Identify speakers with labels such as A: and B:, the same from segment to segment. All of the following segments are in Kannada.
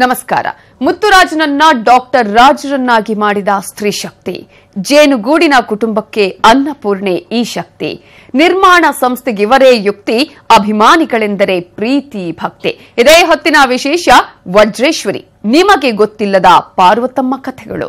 A: ನಮಸ್ಕಾರ ಮುತ್ತುರಾಜನನ್ನ ಡಾಕ್ಟರ್ ರಾಜರನ್ನಾಗಿ ಮಾಡಿದ ಸ್ತ್ರೀ ಶಕ್ತಿ ಜೇನುಗೂಡಿನ ಕುಟುಂಬಕ್ಕೆ ಅನ್ನಪೂರ್ಣೆ ಈ ಶಕ್ತಿ ನಿರ್ಮಾಣ ಸಂಸ್ಥೆಗೆ ಇವರೇ ಯುಕ್ತಿ ಅಭಿಮಾನಿಗಳೆಂದರೆ ಪ್ರೀತಿ ಭಕ್ತಿ ಇದೇ ಹೊತ್ತಿನ ವಿಶೇಷ ವಜ್ರೇಶ್ವರಿ ನಿಮಗೆ ಗೊತ್ತಿಲ್ಲದ ಪಾರ್ವತಮ್ಮ ಕಥೆಗಳು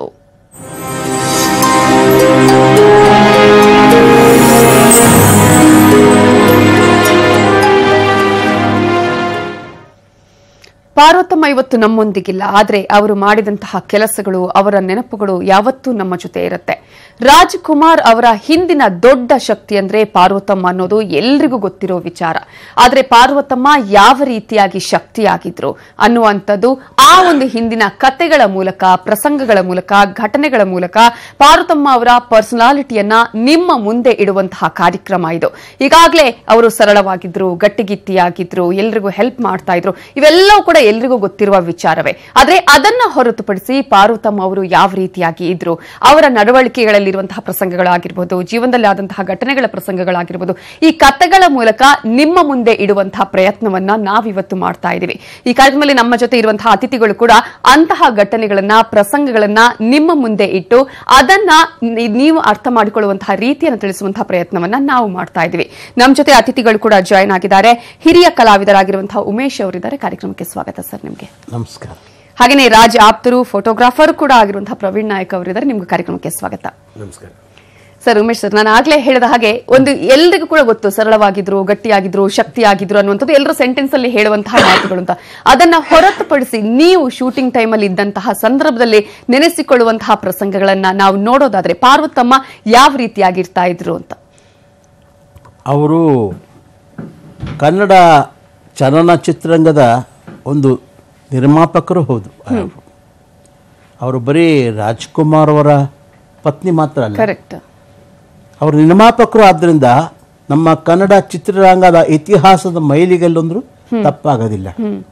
A: ಪಾರ್ವತಮ್ಮ ಇವತ್ತು ನಮ್ಮೊಂದಿಗಿಲ್ಲ ಆದರೆ ಅವರು ಮಾಡಿದಂತಹ ಕೆಲಸಗಳು ಅವರ ನೆನಪುಗಳು ಯಾವತ್ತೂ ನಮ್ಮ ಜೊತೆ ಇರುತ್ತೆ ರಾಜ್ಕುಮಾರ್ ಅವರ ಹಿಂದಿನ ದೊಡ್ಡ ಶಕ್ತಿ ಅಂದ್ರೆ ಪಾರ್ವತಮ್ಮ ಅನ್ನೋದು ಎಲ್ರಿಗೂ ಗೊತ್ತಿರೋ ವಿಚಾರ ಆದರೆ ಪಾರ್ವತಮ್ಮ ಯಾವ ರೀತಿಯಾಗಿ ಶಕ್ತಿಯಾಗಿದ್ರು ಅನ್ನುವಂಥದ್ದು ಆ ಒಂದು ಹಿಂದಿನ ಕತೆಗಳ ಮೂಲಕ ಪ್ರಸಂಗಗಳ ಮೂಲಕ ಘಟನೆಗಳ ಮೂಲಕ ಪಾರ್ವತಮ್ಮ ಅವರ ಪರ್ಸನಾಲಿಟಿಯನ್ನ ನಿಮ್ಮ ಮುಂದೆ ಇಡುವಂತಹ ಕಾರ್ಯಕ್ರಮ ಇದು ಈಗಾಗಲೇ ಅವರು ಸರಳವಾಗಿದ್ರು ಗಟ್ಟಿಗಿಟ್ಟಿಯಾಗಿದ್ರು ಎಲ್ರಿಗೂ ಹೆಲ್ಪ್ ಮಾಡ್ತಾ ಇದ್ರು ಇವೆಲ್ಲವೂ ಕೂಡ ಎಲ್ರಿಗೂ ಗೊತ್ತಿರುವ ವಿಚಾರವೇ ಆದ್ರೆ ಅದನ್ನ ಹೊರತುಪಡಿಸಿ ಪಾರ್ವತಮ್ಮ ಅವರು ಯಾವ ರೀತಿಯಾಗಿ ಇದ್ರು ಅವರ ನಡವಳಿಕೆಗಳಲ್ಲಿರುವಂತಹ ಪ್ರಸಂಗಗಳಾಗಿರ್ಬೋದು ಜೀವನದಲ್ಲಿ ಆದಂತಹ ಘಟನೆಗಳ ಪ್ರಸಂಗಗಳಾಗಿರ್ಬೋದು ಈ ಕಥೆಗಳ ಮೂಲಕ ನಿಮ್ಮ ಮುಂದೆ ಇಡುವಂತಹ ಪ್ರಯತ್ನವನ್ನ ನಾವಿವತ್ತು ಮಾಡ್ತಾ ಇದ್ದೀವಿ ಈ ಕಾರ್ಯಕ್ರಮದಲ್ಲಿ ನಮ್ಮ ಜೊತೆ ಇರುವಂತಹ ಅತಿಥಿಗಳು ಕೂಡ ಅಂತಹ ಘಟನೆಗಳನ್ನ ಪ್ರಸಂಗಗಳನ್ನ ನಿಮ್ಮ ಮುಂದೆ ಇಟ್ಟು ಅದನ್ನ ನಿ- ನೀವು ಅರ್ಥ ಮಾಡಿಕೊಳ್ಳುವಂತಹ ರೀತಿಯನ್ನು ತಿಳಿಸುವಂತಹ ಪ್ರಯತ್ನವನ್ನ ನಾವು ಮಾಡ್ತಾ ಇದ್ದೀವಿ ನಮ್ಮ ಜೊತೆ ಅತಿಥಿಗಳು ಕೂಡ ಜಾಯ್ನ್ ಆಗಿದ್ದಾರೆ ಹಿರಿಯ ಕಲಾವಿದರಾಗಿರುವಂತಹ ಉಮೇಶ್ ಅವರಿದ್ದಾರೆ ಕಾರ್ಯಕ್ರಮಕ್ಕೆ ಸ್ವಾಗತ ಸರ್ ನಿಮಗೆ
B: ನಮಸ್ಕಾರ
A: ಹಾಗೆಯೇ ರಾಜ್ ಆಪ್ತರು ಫೋಟೋಗ್ರಾಫರ್ ಕೂಡ ಆಗಿರುವಂತಹ ಪ್ರವೀಣ್ ನಾಯಕ್ ಅವರಿದ್ದಾರೆ ನಿಮ್ಗೆ ಕಾರ್ಯಕ್ರಮಕ್ಕೆ ಸ್ವಾಗತ
B: ನಮಸ್ಕಾರ
A: ಸರ್ ಉಮೇಶ್ ಸರ್ ನಾನು ಆಗ್ಲೇ ಹೇಳಿದ ಹಾಗೆ ಒಂದು ಎಲ್ರಿಗೂ ಕೂಡ ಗೊತ್ತು ಸರಳವಾಗಿದ್ರು ಗಟ್ಟಿಯಾಗಿದ್ರು ಶಕ್ತಿಯಾಗಿದ್ರು ಅನ್ನುವಂಥದ್ದು ಎಲ್ಲರೂ ಸೆಂಟೆನ್ಸ್ ಅಲ್ಲಿ ಹೇಳುವಂತಹ ಮಾತುಗಳು ಅಂತ ಅದನ್ನ ಹೊರತುಪಡಿಸಿ ನೀವು ಶೂಟಿಂಗ್ ಟೈಮ್ ಅಲ್ಲಿ ಇದ್ದಂತಹ ಸಂದರ್ಭದಲ್ಲಿ ನೆನೆಸಿಕೊಳ್ಳುವಂತಹ ಪ್ರಸಂಗಗಳನ್ನ ನಾವು ನೋಡೋದಾದ್ರೆ ಪಾರ್ವತಮ್ಮ ಯಾವ ರೀತಿಯಾಗಿರ್ತಾ ಇದ್ರು ಅಂತ
B: ಅವರು ಕನ್ನಡ ಚಲನಚಿತ್ರರಂಗದ ಒಂದು ನಿರ್ಮಾಪಕರು ಹೌದು ಅವರು ಬರೀ ರಾಜ್ಕುಮಾರ್ ಅವರ ಪತ್ನಿ ಮಾತ್ರ ಅಲ್ಲ
A: ಕರೆಕ್ಟ್
B: ಅವರು ನಿರ್ಮಾಪಕರು ಆದ್ದರಿಂದ ನಮ್ಮ ಕನ್ನಡ ಚಿತ್ರರಂಗದ ಇತಿಹಾಸದ ಮೈಲಿಗಲ್ಲೊಂದ್ರು ತಪ್ಪಾಗೋದಿಲ್ಲ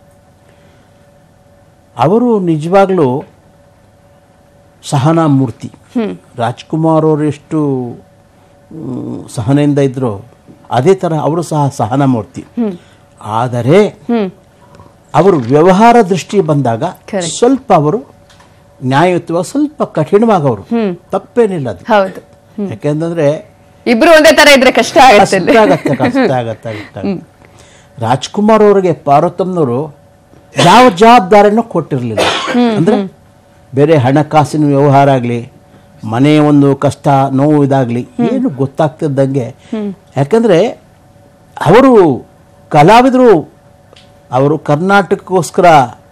B: ಅವರು ನಿಜವಾಗ್ಲೂ ಸಹನಾ ಮೂರ್ತಿ ರಾಜ್ಕುಮಾರ್ ಅವರು ಎಷ್ಟು ಮ್, ಸಹನೆಯಿಂದ ಇದ್ರು ಅದೇ ಥರ ಅವರು ಸಹ ಸಹನಾ ಮೂರ್ತಿ ಆದರೆ ಅವರು ವ್ಯವಹಾರ ದೃಷ್ಟಿ ಬಂದಾಗ
A: Correct.
B: ಸ್ವಲ್ಪ ಅವರು ನ್ಯಾಯಯುತವಾಗಿ ಸ್ವಲ್ಪ ಕಠಿಣವಾಗವರು ತಪ್ಪೇನಿಲ್ಲ ಅದು
A: ಹೌದು
B: ಯಾಕೆಂತಂದ್ರೆ
A: ಇಬ್ರು ಒಂದೇ ತರ ಇದ್ರೆ ಕಷ್ಟ ಆಗುತ್ತೆ
B: ಕಷ್ಟ ಆಗತ್ತೆ ಕಷ್ಟ ಆಗತ್ತೆ ಆಗತ್ತೆ ರಾಜ್ಕುಮಾರ್ ಅವರಿಗೆ ಪಾರ್ವತಮ್ಮನವರು ಯಾವ ಜವಾಬ್ದಾರಿನೂ ಕೊಟ್ಟಿರಲಿಲ್ಲ ಅಂದ್ರೆ ಬೇರೆ ಹಣಕಾಸಿನ ವ್ಯವಹಾರ ಆಗಲಿ ಮನೆ ಒಂದು ಕಷ್ಟ ನೋವು ಇದಾಗಲಿ ಏನು ಗೊತ್ತಾಗ್ತಿದ್ದಂಗೆ ಯಾಕಂದ್ರೆ ಅವರು ಕಲಾವಿದರು ಅವರು ಕರ್ನಾಟಕಕ್ಕೋಸ್ಕರ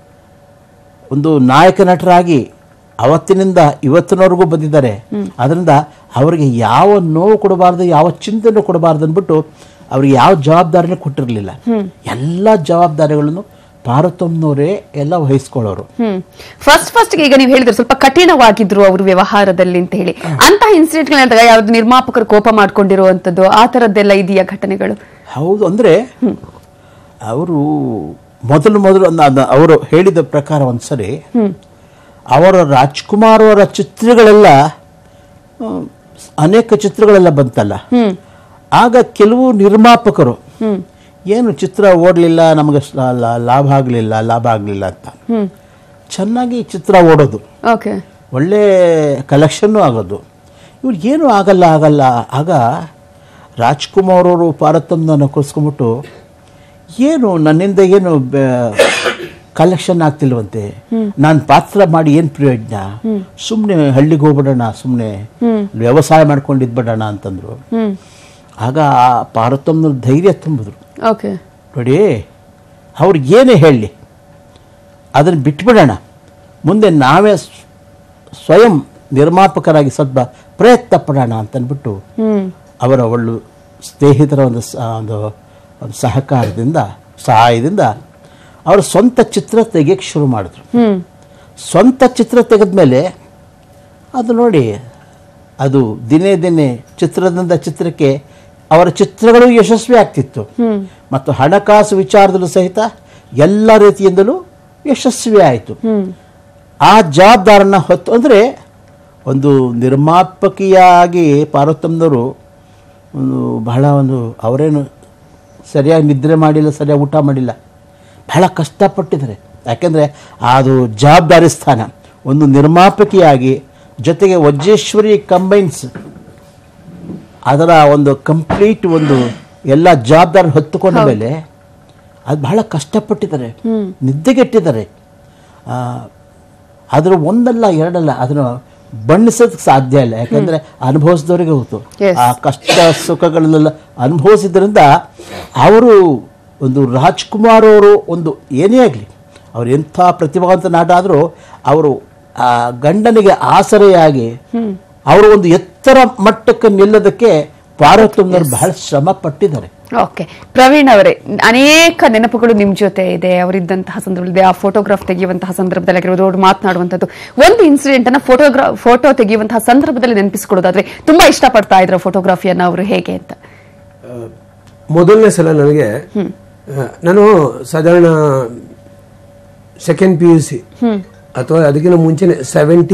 B: ಒಂದು ನಾಯಕ ನಟರಾಗಿ ಅವತ್ತಿನಿಂದ ಇವತ್ತಿನವರೆಗೂ ಬಂದಿದ್ದಾರೆ ಅದರಿಂದ ಅವರಿಗೆ ಯಾವ ನೋವು ಕೊಡಬಾರ್ದು ಯಾವ ಚಿಂತನೆ ಕೊಡಬಾರ್ದು ಅಂದ್ಬಿಟ್ಟು ಅವ್ರಿಗೆ ಯಾವ ಜವಾಬ್ದಾರಿನೂ ಕೊಟ್ಟಿರಲಿಲ್ಲ ಎಲ್ಲ ಜವಾಬ್ದಾರಿಗಳನ್ನು ಪಾರ್ವತಮ್ಮನವರೇ ಎಲ್ಲ ವಹಿಸ್ಕೊಳ್ಳೋರು
A: ಹ್ಮ್ ಫಸ್ಟ್ ಫಸ್ಟ್ ಈಗ ನೀವು ಹೇಳಿದ್ರೆ ಸ್ವಲ್ಪ ಕಠಿಣವಾಗಿದ್ರು ಅವರು ವ್ಯವಹಾರದಲ್ಲಿ ಅಂತ ಹೇಳಿ ಅಂತಹ ಇನ್ಸಿಡೆಂಟ್ ಹೇಳಿದಾಗ ಯಾವ್ದು ನಿರ್ಮಾಪಕರು ಕೋಪ ಮಾಡ್ಕೊಂಡಿರುವಂತದ್ದು ಆ ತರದ್ದೆಲ್ಲ ಇದೆಯಾ ಘಟನೆಗಳು
B: ಹೌದು ಅಂದರೆ ಅವರು ಮೊದಲು ಮೊದಲು ಅಂದ- ಅಂದ- ಅವರು ಹೇಳಿದ ಪ್ರಕಾರ ಒಂದ್ಸರಿ ಅವರ ರಾಜ್ಕುಮಾರ್ ಅವರ ಚಿತ್ರಗಳೆಲ್ಲ ಹ್ಮ್, ಅನೇಕ ಚಿತ್ರಗಳೆಲ್ಲ ಬಂತಲ್ಲ ಆಗ ಕೆಲವು ನಿರ್ಮಾಪಕರು ಏನು ಚಿತ್ರ ಓಡಲಿಲ್ಲ ನಮಗೆ ಸ- ಲಾ- ಲಾಭ ಆಗಲಿಲ್ಲ ಲಾಭ ಆಗಲಿಲ್ಲ ಅಂತ ಚೆನ್ನಾಗಿ ಚಿತ್ರ ಓಡೋದು
A: ಓಕೆ
B: ಒಳ್ಳೆ ಕಲೆಕ್ಷನ್ನು ಆಗೋದು ಇವ್ರು ಏನೂ ಆಗಲ್ಲ ಆಗಲ್ಲ ಆಗ ರಾಜ್ಕುಮಾರ್ ಅವರು ಪಾರತಮ್ಮನ ಕೂರಿಸ್ಕೊಂಬಿಟ್ಟು ಏನು ನನ್ನಿಂದ ಏನು ಕಲೆಕ್ಷನ್ ಆಗ್ತಿಲ್ವಂತೆ ನಾನು ಪಾತ್ರ ಮಾಡಿ ಏನು ಪ್ರಯೋಜನ ಸುಮ್ಮನೆ ಹಳ್ಳಿಗೆ ಹೋಗ್ಬಿಡೋಣ ಸುಮ್ಮನೆ ವ್ಯವಸಾಯ ಮಾಡ್ಕೊಂಡು ಇದ್ಬಿಡೋಣ ಅಂತಂದ್ರು
A: ಹ್ಮ್
B: ಆಗ ಆ ಪಾರ್ವತಮ್ಮನ ಧೈರ್ಯ ತುಂಬಿದ್ರು
A: ಓಕೆ
B: ನೋಡಿ ಅವ್ರಿಗೆ ಏನೇ ಹೇಳಲಿ ಅದನ್ನು ಬಿಟ್ಬಿಡೋಣ ಮುಂದೆ ನಾವೇ ಸ್- ಸ್ವಯಂ ನಿರ್ಮಾಪಕರಾಗಿ ಸ್ವಲ್ಪ ಪ್ರಯತ್ನ ಪಡೋಣ ಅಂತಂದ್ಬಿಟ್ಟು
A: ಹ್ಮ್
B: ಅವರ ಒಳ್ಳು ಸ್ನೇಹಿತರ ಒಂದು ಸ- ಒಂದು ಒಂದು ಸಹಕಾರದಿಂದ ಸಹಾಯದಿಂದ ಅವರು ಸ್ವಂತ ಚಿತ್ರ ತೆಗಿಯಕ್ಕೆ ಶುರು ಮಾಡಿದ್ರು
A: ಹ್ಮ್
B: ಸ್ವಂತ ಚಿತ್ರ ತೆಗೆದ್ಮೇಲೆ ಅದು ನೋಡಿ ಅದು ದಿನೇ ದಿನೇ ಚಿತ್ರದಿಂದ ಚಿತ್ರಕ್ಕೆ ಅವರ ಚಿತ್ರಗಳು ಯಶಸ್ವಿ ಆಗ್ತಿತ್ತು ಮತ್ತು ಹಣಕಾಸು ವಿಚಾರದಲ್ಲೂ ಸಹಿತ ಎಲ್ಲ ರೀತಿಯಿಂದಲೂ ಯಶಸ್ವಿ ಆಯಿತು ಆ ಜವಾಬ್ದಾರನ್ನ ಹೊತ್ತು ಅಂದರೆ ಒಂದು ನಿರ್ಮಾಪಕಿಯಾಗಿ ಪಾರ್ವತಮ್ಮನವರು ಒಂದು ಬಹಳ ಒಂದು ಅವರೇನು ಸರಿಯಾಗಿ ನಿದ್ರೆ ಮಾಡಿಲ್ಲ ಸರಿಯಾಗಿ ಊಟ ಮಾಡಿಲ್ಲ ಬಹಳ ಕಷ್ಟಪಟ್ಟಿದ್ದಾರೆ ಯಾಕೆಂದರೆ ಅದು ಜವಾಬ್ದಾರಿ ಸ್ಥಾನ ಒಂದು ನಿರ್ಮಾಪಕಿಯಾಗಿ ಜೊತೆಗೆ ವಜ್ರೇಶ್ವರಿ ಕಂಬೈನ್ಸ್ ಅದರ ಒಂದು ಕಂಪ್ಲೀಟ್ ಒಂದು ಎಲ್ಲ ಜವಾಬ್ದಾರಿ ಹೊತ್ತುಕೊಂಡ ಮೇಲೆ ಅದು ಬಹಳ ಕಷ್ಟಪಟ್ಟಿದ್ದಾರೆ ನಿದ್ದೆಗೆಟ್ಟಿದ್ದಾರೆ ಆ, ಅದರ ಒಂದಲ್ಲ ಎರಡಲ್ಲ ಅದನ್ನು ಬಣ್ಣಿಸೋದಕ್ಕೆ ಸಾಧ್ಯ ಇಲ್ಲ ಯಾಕಂದರೆ ಅನುಭವಿಸಿದವರಿಗೆ ಗೊತ್ತು
A: Yes.
B: ಆ ಕಷ್ಟ ಸುಖಗಳನ್ನೆಲ್ಲ ಅನುಭವಿಸಿದ್ರಿಂದ ಅವರು ಒಂದು ರಾಜ್ಕುಮಾರ್ ಅವರು ಒಂದು ಏನೇ ಆಗಲಿ ಅವ್ರು ಎಂಥ ಪ್ರತಿಭಾವಂತ ನಾಟ ಆದರೂ ಅವರು ಆ ಗಂಡನಿಗೆ ಆಸರೆಯಾಗಿ ಅವರು ಒಂದು ಎತ್ತರ ಮಟ್ಟಕ್ಕೆ ನಿಲ್ಲೋದಕ್ಕೆ ಪಾರ್ವತಮ್ಮನವರು ಬಹಳ ಶ್ರಮ ಪಟ್ಟಿದ್ದಾರೆ
A: ಓಕೆ ಪ್ರವೀಣ್ ಅವರೇ ಅನೇಕ ನೆನಪುಗಳು ನಿಮ್ ಜೊತೆ ಇದೆ ಅವರಿದ್ದಂತಹ ಸಂದರ್ಭದಲ್ಲಿ ಆ ಫೋಟೋಗ್ರಾಫ್ ತೆಗೆಯುವಂತಹ ಸಂದರ್ಭದಲ್ಲಿ ಆಗಿರ್ಬೋದು ಅವ್ರು ಮಾತನಾಡುವಂಥದ್ದು ಒಂದು ಇನ್ಸಿಡೆಂಟ್ ಅನ್ನ ಫೋಟೋಗ್ರಾ ಫೋಟೋ ತೆಗೆಯುವಂತಹ ಸಂದರ್ಭದಲ್ಲಿ ನೆನಪಿಸಿಕೊಳ್ಳೋದಾದ್ರೆ ತುಂಬಾ ಇಷ್ಟಪಡ್ತಾ ಇದ್ರು ಫೋಟೋಗ್ರಫಿಯನ್ನ ಅವರು ಹೇಗೆ ಅಂತ
C: ಮೊದಲನೇ ಸಲ ನನಗೆ ಆ, ನಾನು ಸಾಧಾರಣ ಸೆಕೆಂಡ್ ಪಿ ಯು ಸಿ ಅಥವಾ ಅದಕ್ಕಿಂತ ಮುಂಚೆನೆ seventy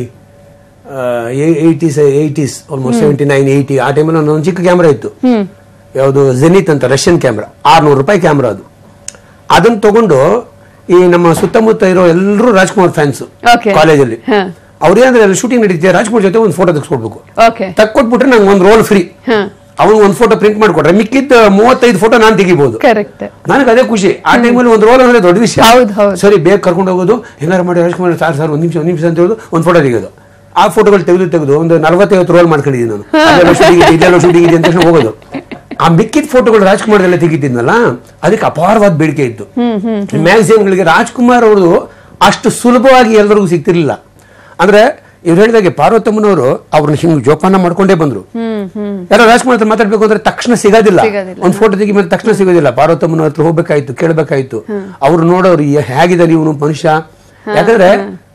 C: eighties eighties almost seventy nine eighty ಆ ಟೈಮಲ್ಲಿ ಒಂದು ಚಿಕ್ಕ ಕ್ಯಾಮ್ರಾ ಇತ್ತು ಯಾವುದು ಜೆನಿತ್ ಅಂತ ರಷ್ಯನ್ ಕ್ಯಾಮ್ರಾ ಆರ್ನೂರು ರೂಪಾಯಿ ಕ್ಯಾಮ್ರಾ ಅದು ಅದನ್ನ ತಗೊಂಡು ಈ ನಮ್ಮ ಸುತ್ತಮುತ್ತ ಇರೋ ಎಲ್ಲರೂ ರಾಜ್ಕುಮಾರ್ ಫ್ಯಾನ್ಸ್
A: Okay.
C: ಕಾಲೇಜಲ್ಲಿ
A: ಹ.
C: ಅವ್ರೇನಂದ್ರೆ ಅಲ್ಲಿ ಶೂಟಿಂಗ್ ನಡೀತಿದೆ ರಾಜ್ಕುಮಾರ್ ಜೊತೆ ಒಂದು ಫೋಟೋ ತೆಗೆಸ್ಕೊಡ್ಬೇಕು
A: ಓಕೆ
C: ತಕ್ಕೊಟ್ಬಿಟ್ರೆ ನಂಗೆ ಒಂದು ರೋಲ್ ಫ್ರೀ
A: ಹ.
C: ಅವನು ಒಂದು ಫೋಟೋ ಪ್ರಿಂಟ್ ಮಾಡಿಕೊಟ್ರೆ ಮಿಕ್ಕಿದ್ದ ಮೂವತ್ತೈದು ಫೋಟೋ ನಾನು ತೆಗಿಬಹುದು
A: ಕರೆಕ್ಟ್
C: ನನಗೆ ಅದೇ ಖುಷಿ ಆ ಟೈಮಲ್ಲಿ ಒಂದು ರೋಲ್ ಅಂದ್ರೆ ದೊಡ್ಡ ವಿಷಯ
A: ಹೌದು, ಹೌದು.
C: ಸರಿ ಬೇಗ ಕರ್ಕೊಂಡು ಹೋಗೋದು ಹೆಂಗಾರು ಮಾಡಿ ರಾಜ್ಕುಮಾರ್ ಸಾರ್ ಸರ್ ಒಂದು ನಿಮಿಷ ಒಂದು ನಿಮಿಷ ಅಂತ ಹೇಳೋದು ಒಂದು ಫೋಟೋ ತೆಗೆಯೋದು ಆ ಫೋಟೋಗಳು ತೆಗೆದು ತೆಗೆದು ಒಂದು ನಲವತ್ತೈವತ್ತು ರೋಲ್ ಮಾಡ್ಕೊಂಡಿದ್ದೀನಿ ನಾನು ಅದೆಲ್ಲ ಶೂಟಿಂಗ್ ಇದೆ ಇದೆಲ್ಲ ಶೂಟಿಂಗ್ ಇದೆ ಅಂತ ತಕ್ಷಣ ಹೋಗೋದು ಆ ಮಿಕ್ಕಿದ ಫೋಟೋಗಳು ರಾಜ್ಕುಮಾರ್ದೆಲ್ಲ ತೆಗಿತಿದ್ನಲ್ಲ ಅದಕ್ಕೆ ಅಪಾರವಾದ ಬೇಡಿಕೆ ಇತ್ತು ಮ್ಯಾಗಝಿನ್ಗಳಿಗೆ ರಾಜ್ಕುಮಾರ್ ಅವರು ಅಷ್ಟು ಸುಲಭವಾಗಿ ಎಲ್ಲರಿಗೂ ಸಿಗ್ತಿರ್ಲಿಲ್ಲ ಅಂದ್ರೆ ಇವ್ರು ಹೇಳಿದಾಗೆ ಪಾರ್ವತಮ್ಮನವರು ಅವ್ರನ್ನ ಹಿಂಗ್ ಜೋಪಾನ ಮಾಡ್ಕೊಂಡೇ ಬಂದ್ರು ಯಾರೋ ರಾಜ್ಕುಮಾರ್ ಹತ್ರ ಮಾತಾಡ್ಬೇಕು ಅಂದ್ರೆ ತಕ್ಷಣ ಸಿಗೋದಿಲ್ಲ
A: ಸಿಗೋದಿಲ್ಲ.
C: ಒಂದ್ ಫೋಟೋ ತೆಗಿ ಮೇಲೆ ತಕ್ಷಣ ಸಿಗೋದಿಲ್ಲ ಪಾರ್ವತಮ್ಮನ ಹತ್ರ ಹೋಗ್ಬೇಕಾಯ್ತು ಕೇಳಬೇಕಾಯ್ತು ಅವ್ರು ನೋಡೋರು ಈ- ಹೇಗಿದ್ದಾರೆ ಇವನು ಮನುಷ್ಯ ಯಾಕಂದ್ರೆ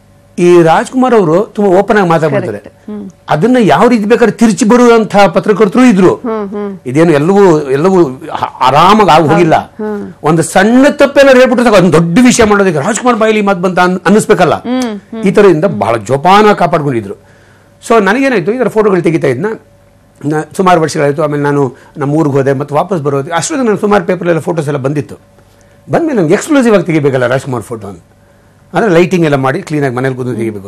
C: ಈ ರಾಜ್ಕುಮಾರ್ ಅವರು ತುಂಬಾ ಓಪನ್ ಆಗಿ ಮಾತಾಡ್ತಾರೆ ಅದನ್ನ ಯಾವ ರೀತಿ ಬೇಕಾದ್ರೆ ತಿರುಚಿ ಬರುವಂತ ಪತ್ರಕರ್ತರು ಇದ್ರು ಇದೇನು ಎಲ್ಲವೂ ಎಲ್ಲವೂ ಹ- ಆರಾಮಾಗಿ ಆಗಿ ಹೋಗಿಲ್ಲ ಒಂದು ಸಣ್ಣ ತಪ್ಪೇನಾರು ಹೇಳ್ಬಿಟ್ರೆ ಸಾಕು, ಅದನ್ನ ದೊಡ್ಡ ವಿಷಯ ಮಾಡೋದಕ್ಕೆ ರಾಜ್ಕುಮಾರ್ ಬಾಯಿಲಿ ಮಾತು ಬಂತ ಅನ್- ಅನ್ನಿಸ್ಬೇಕಲ್ಲ ಈ ತರದಿಂದ ಬಹಳ ಜೋಪಾನ ಕಾಪಾಡ್ಕೊಂಡಿದ್ರು ಸೊ ನನಗೇನಾಯ್ತು ಇದರ ಫೋಟೋಗಳು ತೆಗಿತಾ ಇದ್ನ ನ- ಸುಮಾರು ವರ್ಷಗಳಾಯಿತು ಆಮೇಲೆ ನಾನು ನಮ್ಮ ಊರಿಗೆ ಹೋದೆ ಮತ್ತು ವಾಪಸ್ ಬರೋದು ಅಷ್ಟೊಂದು ನಾನು ಸುಮಾರು ಪೇಪರ್ಲೆಲ್ಲ ಫೋಟೋಸ್ ಎಲ್ಲ ಬಂದಿತ್ತು ಬಂದ್ಮೇಲೆ ನಮ್ಗೆ ಎಕ್ಸ್ಕ್ಲೂಸಿವ್ ಆಗಿ ತೆಗಿಬೇಕಲ್ಲ ರಾಜ್ಕುಮಾರ್ ಫೋಟೋ ಅಂತ ಅಂದರೆ ಲೈಟಿಂಗ್ ಎಲ್ಲ ಮಾಡಿ ಕ್ಲೀನಾಗಿ ಮನೇಲಿ ಕೂತು ತೆಗಿಬೇಕು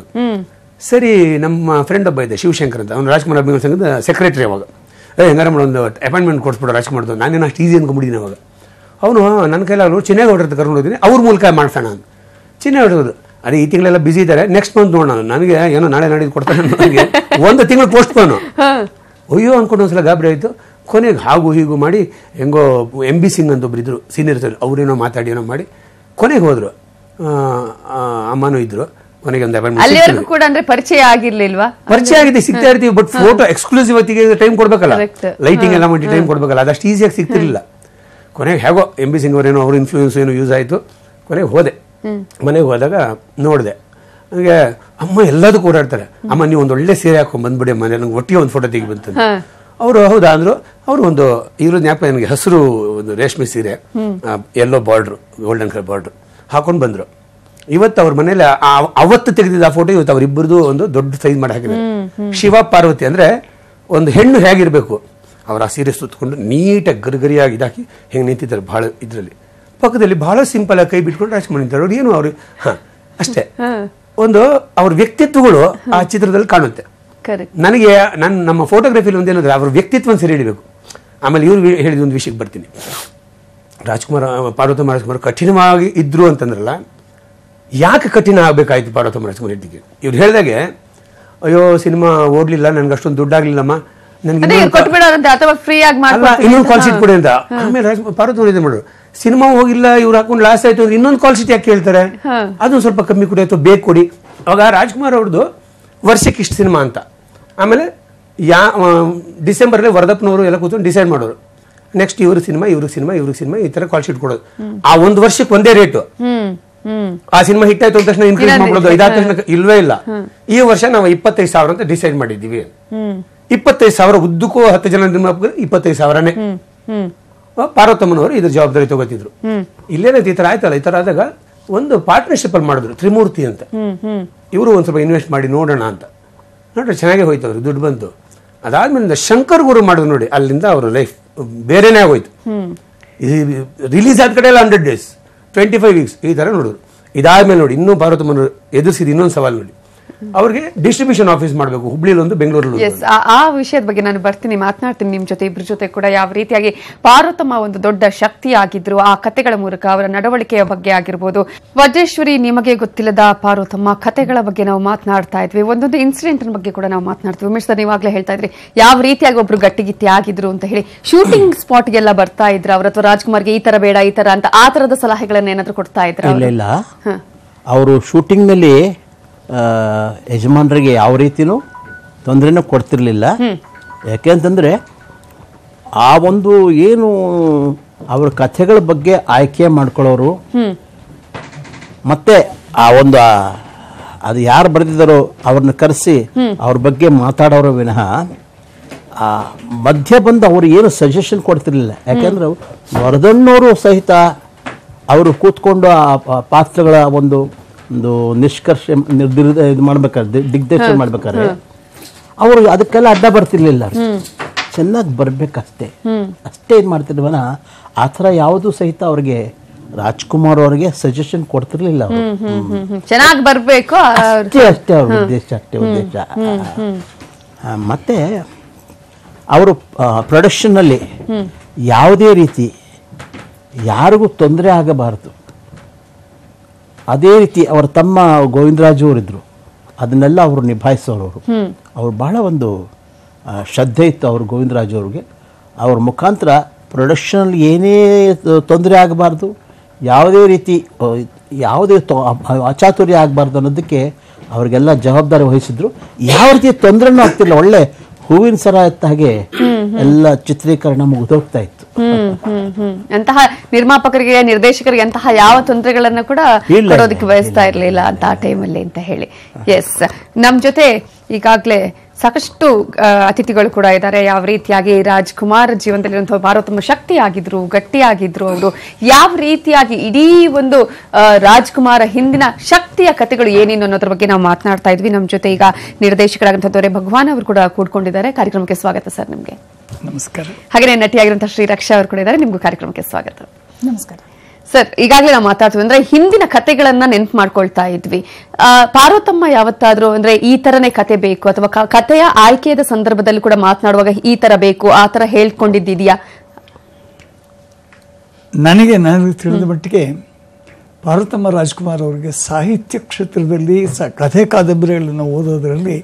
C: ಸರಿ ನಮ್ಮ ಫ್ರೆಂಡ್ ಒಬ್ಬ ಇದೆ ಶಿವಶಂಕರ್ ಅಂತ ಅವ್ನು ರಾಜ್ಕುಮಾರ್ ಅಭಿಮಾನ ಸಂಘದ ಸೆಕ್ರೆಟರಿ ಅವಾಗ ಏ ಹೆಂಗಾರ ಮಾಡೋ ಒಂದು ಅಪಾಯಿಂಟ್ಮೆಂಟ್ ಕೊಡ್ಸ್ಬಿಡು ರಾಜ್ಕುಮಾರ್ದು ನಾನೇನು ಅಷ್ಟು ಈಸಿ ಅನ್ಕೊಂಬಿಟ್ಟಿದ್ದೀನಿ ಅವಾಗ ಅವನು ನನ್ನ ಕೈಲಾಗಲು ಚಿನ್ನೇಗೌಡರ ಹತ್ರ ಕರ್ಕೊಂಡು ಹೋಗ್ತೀನಿ ಅವ್ರ ಮೂಲಕ ಮಾಡ್ಸೋಣ ಅಂತ ಚಿನ್ನೇಗೌಡರು ಅದೇ ಈ ತಿಂಗಳೆಲ್ಲ ಬಿಸಿ ಇದ್ದಾರೆ ನೆಕ್ಸ್ಟ್ ಮಂತ್ ನೋಡೋಣ ನನಗೆ ಏನೋ ನಾಳೆ ನಾಡಿದ್ದು ಕೊಡ್ತಾನೆ ನನಗೆ ಒಂದು ತಿಂಗಳು ಪೋಸ್ಟ್ ಪೋನು ಅಯ್ಯೋ ಅನ್ಕೊಂಡು ಒಂದ್ಸಲ ಗಾಬರಿ ಆಯಿತು ಕೊನೆಗೆ ಹಾಗೂ ಹೀಗೂ ಮಾಡಿ ಹೆಂಗೋ ಎಂ ಬಿ ಸಿಂಗ್ ಅಂತ ಒಬ್ರು ಇದ್ರು ಸೀನಿಯರ್ ಅವರೇನೋ ಮಾತಾಡಿ ಏನೋ ಮಾಡಿ ಕೊನೆಗೆ ಹೋದ್ರು ಆ, ಆ, ಅಮ್ಮನೂ ಇದ್ರು ಕೊನೆಗೆ ಒಂದು appointment
A: ಅಲ್ಲಿವರೆಗೂ
C: ಸಿಕ್ತು.
A: ಕೂಡ ಅಂದ್ರೆ ಪರಿಚಯ ಆಗಿರ್ಲಿಲ್ವಾ
C: ಪರಿಚಯ ಆಗಿದೆ ಸಿಗ್ತಾ ಇರ್ತೀವಿ ಬಟ್ ಫೋಟೋ ಎಕ್ಸ್ಕ್ಲೂಸಿವ್ ಆಗಿ ಟೈಮ್ ಕೊಡ್ಬೇಕಲ್ಲ
A: Correct.
C: ಲೈಟಿಂಗ್ ಎಲ್ಲ ಮಾಡಿ ಟೈಮ್ ಕೊಡ್ಬೇಕಲ್ಲ ಅದಷ್ಟು ಈಸಿಯಾಗಿ ಸಿಗ್ತಿರ್ಲಿಲ್ಲ ಕೊನೆಗೆ ಹೇಗೋ ಎಂ ಬಿ ಸಿಂಗ್ ಅವರೇನೋ ಅವ್ರ ಇನ್ಫ್ಲೂಯೆನ್ಸ್ ಏನೋ ಯೂಸ್ ಆಯಿತು ಕೊನೆಗೆ ಹೋದೆ ಮನೆಗೆ ಹೋದಾಗ ನೋಡಿದೆ ನನಗೆ ಅಮ್ಮ ಎಲ್ಲದಕ್ಕೂ ಓಡಾಡ್ತಾರೆ ಅಮ್ಮ ನೀವು ಒಂದು ಒಳ್ಳೆ ಸೀರೆ ಹಾಕೊಂಡು ಬಂದ್ಬಿಡಿ ಅಮ್ಮ ನನಗೆ ಒಟ್ಟಿಗೆ ಒಂದು ಫೋಟೋ ತೆಗಿ ಬಂತು ಅವರು ಹೌದಾ ಅಂದ್ರು ಅವರು ಒಂದು ಇರೋ ಜ್ಞಾಪಕ ನನಗೆ ಹಸಿರು ಒಂದು ರೇಷ್ಮೆ ಸೀರೆ yellow border golden colour border ಹಾಕೊಂಡು ಬಂದ್ರು ಇವತ್ತು ಅವ್ರ ಮನೇಲಿ ಆ- ಅವತ್ತು ತೆಗೆದಿದ್ದ ಆ ಫೋಟೋ ಇವತ್ತು ಅವರಿಬ್ಬರದು ಒಂದು ದೊಡ್ಡ ಸೈಜ್ ಮಾಡಿ ಹಾಕಿದ್ದಾರೆ ಶಿವ ಪಾರ್ವತಿ ಅಂದ್ರೆ ಒಂದು ಹೆಣ್ಣು ಹೇಗಿರ್ಬೇಕು ಅವ್ರ ಆ ಸೀರೆ ಸುತ್ತಕೊಂಡು ನೀಟಾಗಿ ಗರಿಗರಿಯಾಗಿ ಇದಾಕಿ ಹೆಂಗೆ ನಿಂತಿದ್ದಾರೆ ಬಹಳ ಇದರಲ್ಲಿ ಪಕ್ಕದಲ್ಲಿ ಬಹಳ ಸಿಂಪಲ್ ಆಗಿ ಕೈ ಬಿಟ್ಕೊಂಡು ರಾಜ್ಕುಮಾರ್ ನಿಂತಾರೆ ಅವ್ರು ಏನು ಅವ್ರು ಹಾ ಅಷ್ಟೇ ಒಂದು ಅವ್ರ ವ್ಯಕ್ತಿತ್ವಗಳು ಆ ಚಿತ್ರದಲ್ಲಿ ಕಾಣುತ್ತೆ
A: ಕರೆಕ್ಟ್
C: ನನಗೆ ನನ್ನ ನಮ್ಮ ಫೋಟೋಗ್ರಫಿಲಿ ಒಂದೇನಂದ್ರೆ ಅವ್ರ ವ್ಯಕ್ತಿತ್ವ ಸರಿ ಹಿಡಿಬೇಕು ಆಮೇಲೆ ಇವ್ರು ಹೇಳಿದ ಒಂದು ವಿಷಯಕ್ಕೆ ಬರ್ತೀನಿ ರಾಜ್ಕುಮಾರ್ ಪಾರ್ವತಮ್ಮ ರಾಜ್ಕುಮಾರ್ ಕಠಿಣವಾಗಿ ಇದ್ರು ಅಂತಂದ್ರಲ್ಲ ಯಾಕೆ ಕಠಿಣ ಆಗಬೇಕಾಯ್ತು ಪಾರ್ವತಮ್ಮ ರಾಜ್ಕುಮಾರ್ ಹೆಂಡತಿಗೆ ಇವ್ರು ಹೇಳಿದಾಗೆ ಅಯ್ಯೋ ಸಿನಿಮಾ ಓಡ್ಲಿಲ್ಲ ನನ್ಗೆ ಅಷ್ಟೊಂದು ದುಡ್ಡಾಗ್ಲಿಲ್ಲಮ್ಮ ನನಗೆ
A: ಅದೇ
C: ಇನ್ನೊಂದು
A: ಕೊಟ್ಬಿಡೋರಂತೆ ಅಥವಾ ಫ್ರೀ ಆಗಿ
C: ಅಲ್ಲ
A: ಮಾಡ್ಕೊಡ್ತೀವಿ
C: ಇನ್ನೊಂದು ಕಾಲ್
A: ಅಂತ.
C: ಶೀಟ್ ಕೊಡಿ ಅಂತ ಆಮೇಲೆ ರಾಜ್ ಪಾರ್ವತಿ ಇದು ಮಾಡು ಸಿನಿಮಾ ಹೋಗಿಲ್ಲ ಇವ್ರು ಹಾಕೊಂಡು ಲಾಸ್ ಆಯ್ತು ಅಂದ್ರೆ ಇನ್ನೊಂದು ಕಾಲ್ ಶೀಟ್ ಯಾಕೆ ಕೇಳ್ತಾರೆ ಅದೊಂದು ಸ್ವಲ್ಪ ಕಮ್ಮಿ ಕೊಡಿ ಅಥವಾ ಬೇಕು ಕೊಡಿ ಅವಾಗ ರಾಜ್ಕುಮಾರ್ ಅವ್ರದ್ದು ವರ್ಷಕ್ಕೆ ಇಷ್ಟು ಸಿನಿಮಾ ಅಂತ ಆಮೇಲೆ ಯಾ ಡಿಸೆಂಬರ್ಲಿ ವರದಪ್ಪನವರು ಎಲ್ಲ ಕೂತ್ಕೊಂಡು ಡಿಸೈಡ್ ಮಾಡೋರು ನೆಕ್ಸ್ಟ್ ಇವ್ರ ಸಿನಿಮಾ ಇವ್ರಿಗೆ ಸಿನಿಮಾ ಇವ್ರಿಗೆ ಸಿನಿಮಾ ಈ ತರ ಕಾಲ್ ಶೀಟ್ ಕೊಡೋದು ಆ ಒಂದು ವರ್ಷಕ್ಕೆ ಒಂದೇ ರೇಟು
A: ಹ್ಮ್ ಹ್ಮ್
C: ಆ ಸಿನಿಮಾ ಹಿಟ್ ಆಯ್ತು ಅಂದ ತಕ್ಷಣ ಇನ್ಕ್ರೀಸ್
A: ಇನ್ನೊಂದು
C: ಮಾಡ್ಬಿಡೋದು ಇದಾದ ತಕ್ಷಣ ಇಲ್ವೇ ಇಲ್ಲ ಈ ವರ್ಷ ನಾವು ಇಪ್ಪತ್ತೈದು ಸಾವಿರ ಅಂತ ಡಿಸೈಡ್ ಮಾಡಿದ್ದೀವಿ ಇಪ್ಪತ್ತೈದು ಸಾವಿರ ಉದ್ದಕ್ಕೂ ಹತ್ತು ಜನ ನಿರ್ಮಾಪಕರು ಇಪ್ಪತ್ತೈದು ಸಾವಿರನೇ
A: ಹ್ಮ್
C: ಆ, ಪಾರ್ವತಮ್ಮನವರು ಇದ್ರ ಜವಾಬ್ದಾರಿ ತಗೋತಿದ್ರು ಇಲ್ಲೇನೈತಿ ಈ ತರ ಆಯ್ತಲ್ಲ ಈ ತರ ಆದಾಗ ಒಂದು ಪಾರ್ಟ್ನರ್ಶಿಪ್ ಅಲ್ಲಿ ಮಾಡಿದ್ರು ತ್ರಿಮೂರ್ತಿ ಅಂತ
A: ಹ್ಮ್ ಹ್ಮ್
C: ಇವರು ಒಂದ್ ಸ್ವಲ್ಪ ಇನ್ವೆಸ್ಟ್ ಮಾಡಿ ನೋಡೋಣ ಅಂತ ನೋಡ್ರಿ ಚೆನ್ನಾಗೇ ಹೋಯ್ತು ಅವ್ರು ದುಡ್ಡು ಬಂತು ಅದಾದ್ಮೇಲೆ ಶಂಕರ್ ಗುರು ಮಾಡಿದ್ರು ನೋಡಿ ಅಲ್ಲಿಂದ ಅವ್ರ ಲೈಫ್ ಬೇರೆನೇ ಆಗೋಯ್ತು ರಿಲೀಸ್ ಆದ ಕಡೆ ಎಲ್ಲ hundred days twenty five weeks ಈ ತರ ನೋಡಿದ್ರು ಇದಾದ್ಮೇಲೆ ನೋಡಿ ಇನ್ನೂ ಪಾರ್ವತಮ್ಮನ ಎದುರಿಸಿದ ಇನ್ನೊಂದು ಸವಾಲು ನೋಡಿ ಅವ್ರಿಗೆ ಡಿಸ್ಟ್ರಿಬ್ಯೂಷನ್ ಆಫೀಸ್ ಮಾಡಬೇಕು ಹುಬ್ಳಿಲಿ ಒಂದು ಬೆಂಗಳೂರಲ್ಲಿ ಒಂದು.
A: ಎಸ್ ಆ ವಿಷಯದ ಬಗ್ಗೆ ನಾನು ಬರ್ತೀನಿ ಮಾತನಾಡ್ತೀನಿ ನಿಮ್ ಜೊತೆ ಇಬ್ರ ಜೊತೆ ಕೂಡ ಯಾವ ರೀತಿಯಾಗಿ ಪಾರ್ವತಮ್ಮ ಒಂದು ದೊಡ್ಡ ಶಕ್ತಿ ಆಗಿದ್ರು ಆ ಕಥೆಗಳ ಮೂಲಕ ಅವರ ನಡವಳಿಕೆಯ ಬಗ್ಗೆ ಆಗಿರ್ಬೋದು ವಜ್ರೇಶ್ವರಿ ನಿಮಗೆ ಗೊತ್ತಿಲ್ಲದ ಪಾರ್ವತಮ್ಮ ಕಥೆಗಳ ಬಗ್ಗೆ ನಾವು ಮಾತನಾಡ್ತಾ ಇದ್ವಿ ಒಂದೊಂದು ಇನ್ಸಿಡೆಂಟ್ ಬಗ್ಗೆ ಕೂಡ ನಾವು ಮಾತನಾಡ್ತೀವಿ ಉಮೇಶ್ ಸರ್ ನೀವಾಗ್ಲೇ ಹೇಳ್ತಾ ಇದ್ರಿ ಯಾವ ರೀತಿಯಾಗಿ ಒಬ್ರು ಗಟ್ಟಿಗಿತ್ತಿ ಆಗಿದ್ರು ಅಂತ ಹೇಳಿ ಶೂಟಿಂಗ್ ಸ್ಪಾಟ್ಗೆಲ್ಲ ಬರ್ತಾ ಇದ್ರ ಅವ್ರ ಅಥವಾ ರಾಜ್ಕುಮಾರ್ಗೆ ಈ ತರ ಬೇಡ ಈ ತರ ಅಂತ ಆ ತರದ ಸಲಹೆಗಳನ್ನ ಏನಾದ್ರು ಕೊಡ್ತಾ ಇದ್ರ
B: ಇಲ್ಲ ಇಲ್ಲ ಅವರು ಶೂಟಿಂಗ್ನಲ್ಲಿ ಯಜಮಾನರಿಗೆ ಯಾವ ರೀತಿನೂ ತೊಂದರೆನೂ ಕೊಡ್ತಿರ್ಲಿಲ್ಲ ಯಾಕೆಂತಂದ್ರೆ ಆ ಒಂದು ಏನು ಅವ್ರ ಕಥೆಗಳ ಬಗ್ಗೆ ಆಯ್ಕೆ ಮಾಡ್ಕೊಳ್ಳೋರು ಮತ್ತೆ ಆ ಒಂದು ಆ- ಅದು ಯಾರು ಬರೆದಿದ್ದಾರೋ ಅವ್ರನ್ನ ಕರೆಸಿ ಅವ್ರ ಬಗ್ಗೆ ಮಾತಾಡೋರು ವಿನಃ ಆ ಮಧ್ಯ ಬಂದು ಅವ್ರು ಏನು ಸಜೆಷನ್ ಕೊಡ್ತಿರ್ಲಿಲ್ಲ ಯಾಕೆಂದ್ರೆ ವರದಣ್ಣವರು ಸಹಿತ ಅವರು ಕೂತ್ಕೊಂಡು ಆ ಪ- ಪಾತ್ರಗಳ ಒಂದು ಒಂದು ನಿಷ್ಕರ್ಷ ನಿರ್ದಿರ ಇದು ಮಾಡ್ಬೇಕಾದ್ರೆ ದಿಗ್ದರ್ಶನ ಮಾಡ್ಬೇಕಾದ್ರೆ ಅವರು ಅದಕ್ಕೆಲ್ಲ ಅಡ್ಡ ಬರ್ತಿರ್ಲಿಲ್ಲ ಚೆನ್ನಾಗಿ ಬರ್ಬೇಕಷ್ಟೇ ಅಷ್ಟೇ ಇದು ಮಾಡ್ತಿರ್ವನ ಆ ಥರ ಯಾವುದು ಸಹಿತ ಅವ್ರಿಗೆ ರಾಜ್ಕುಮಾರ್ ಅವರಿಗೆ ಸಜೆಷನ್ ಕೊಡ್ತಿರ್ಲಿಲ್ಲ ಅವರು
A: ಚೆನ್ನಾಗಿ ಬರ್ಬೇಕು ಆ-
B: ಅಷ್ಟೇ ಅಷ್ಟೇ ಅವ್ರ ಉದ್ದೇಶ ಅಷ್ಟೇ ಉದ್ದೇಶ ಆ, ಮತ್ತೆ ಅವರು ಪ್ರೊಡಕ್ಷನ್ನಲ್ಲಿ ಯಾವುದೇ ರೀತಿ ಯಾರಿಗೂ ತೊಂದರೆ ಆಗಬಾರದು ಅದೇ ರೀತಿ ಅವರ ತಮ್ಮ ಗೋವಿಂದರಾಜು ಅವರಿದ್ರು ಅದನ್ನೆಲ್ಲ ಅವರು ನಿಭಾಯಿಸೋರು ಅವರು ಅವ್ರು ಬಹಳ ಒಂದು ಆ, ಶ್ರದ್ಧೆ ಇತ್ತು ಅವರು ಗೋವಿಂದರಾಜು ಅವ್ರಿಗೆ ಅವ್ರ ಮುಖಾಂತರ ಪ್ರೊಡಕ್ಷನಲ್ಲಿ ಏನೇ ತೊಂದರೆ ಆಗಬಾರ್ದು ಯಾವುದೇ ರೀತಿ ಆ, ಯಾವುದೇ ತೊ- ಅ- ಅಚಾತುರ್ಯ ಆಗಬಾರ್ದು ಅನ್ನೋದಕ್ಕೆ ಅವ್ರಿಗೆಲ್ಲ ಜವಾಬ್ದಾರಿ ವಹಿಸಿದ್ರು ಯಾವ ರೀತಿ ತೊಂದರೆನೂ ಆಗ್ತಿಲ್ಲ ಒಳ್ಳೆ ಹೂವಿನ ಸರ ಎತ್ತ ಹಾಗೆ ಎಲ್ಲ ಚಿತ್ರೀಕರಣ ಮುಗಿದೋಗ್ತಾ ಇತ್ತು
A: ಹ್ಮ್ ಹ್ಮ್ ಹ್ಮ್ ಅಂತಹ ನಿರ್ಮಾಪಕರಿಗೆ ನಿರ್ದೇಶಕರಿಗೆ ಅಂತಹ ಯಾವ ತೊಂದರೆಗಳನ್ನ ಕೂಡ
B: ಇಲ್ಲ,
A: ಕೊಡೋದಕ್ಕೆ ಬಯಸ್ತಾ ಇರ್ಲಿಲ್ಲ ಅಂತ ಆ ಟೈಮಲ್ಲಿ ಅಂತ ಹೇಳಿ ಎಸ್ ನಮ್ ಜೊತೆ ಈಗಾಗ್ಲೇ ಸಾಕಷ್ಟು ಆ, ಅತಿಥಿಗಳು ಕೂಡ ಇದ್ದಾರೆ ಯಾವ ರೀತಿಯಾಗಿ ರಾಜ್ಕುಮಾರ್ ಜೀವನದಲ್ಲಿರುವಂತಹ ಪಾರ್ವತಮ್ಮ ಶಕ್ತಿ ಆಗಿದ್ರು ಗಟ್ಟಿಯಾಗಿದ್ರು ಅವರು ಯಾವ ರೀತಿಯಾಗಿ ಇಡೀ ಒಂದು ಆ, ರಾಜ್ಕುಮಾರ ಹಿಂದಿನ ಶಕ್ತಿಯ ಕಥೆಗಳು ಏನೇನು ಅನ್ನೋದ್ರ ಬಗ್ಗೆ ನಾವು ಮಾತನಾಡ್ತಾ ಇದ್ವಿ ನಮ್ಮ ಜೊತೆ ಈಗ ನಿರ್ದೇಶಕರಾದಂತಹ ದೊರೆ ಭಗವಾನ್ ಅವರು ಕೂಡ ಕೂಡ್ಕೊಂಡಿದ್ದಾರೆ ಕಾರ್ಯಕ್ರಮಕ್ಕೆ ಸ್ವಾಗತ ಸರ್ ನಿಮ್ಗೆ
D: ನಮಸ್ಕಾರ
A: ಹಾಗೆ ನಟಿಯಾಗಿರುವಂತಹ ಶ್ರೀ ರಕ್ಷಾ ಅವರು ಕೂಡ ಇದ್ದಾರೆ ನಿಮ್ಗೂ ಕಾರ್ಯಕ್ರಮಕ್ಕೆ ಸ್ವಾಗತ
D: ನಮಸ್ಕಾರ
A: ಸರ್ ಈಗಾಗಲೇ ನಾವು ಮಾತಾಡ್ತೀವಿ ಅಂದ್ರೆ ಹಿಂದಿನ ಕತೆಗಳನ್ನ ನೆನ್ಪು ಮಾಡ್ಕೊಳ್ತಾ ಇದ್ವಿ ಆ, ಪಾರ್ವತಮ್ಮ ಯಾವತ್ತಾದ್ರೂ ಅಂದ್ರೆ ಈ ತರನೇ ಕತೆ ಬೇಕು ಅಥವಾ ಕ- ಕತೆಯ ಆಯ್ಕೆಯ ಸಂದರ್ಭದಲ್ಲಿ ಕೂಡ ಮಾತನಾಡುವಾಗ ಈ ತರ ಬೇಕು ಆ ತರ ಹೇಳ್ಕೊಂಡಿದ್ದಿದ್ಯಾ
D: ನನಗೆ ನನಗೆ ತಿಳಿದ ಮಟ್ಟಿಗೆ ಪಾರ್ವತಮ್ಮ ರಾಜ್ಕುಮಾರ್ ಅವರಿಗೆ ಸಾಹಿತ್ಯ ಕ್ಷೇತ್ರದಲ್ಲಿ ಸ ಕಥೆ ಕಾದಂಬರಿಗಳನ್ನು ಓದೋದ್ರಲ್ಲಿ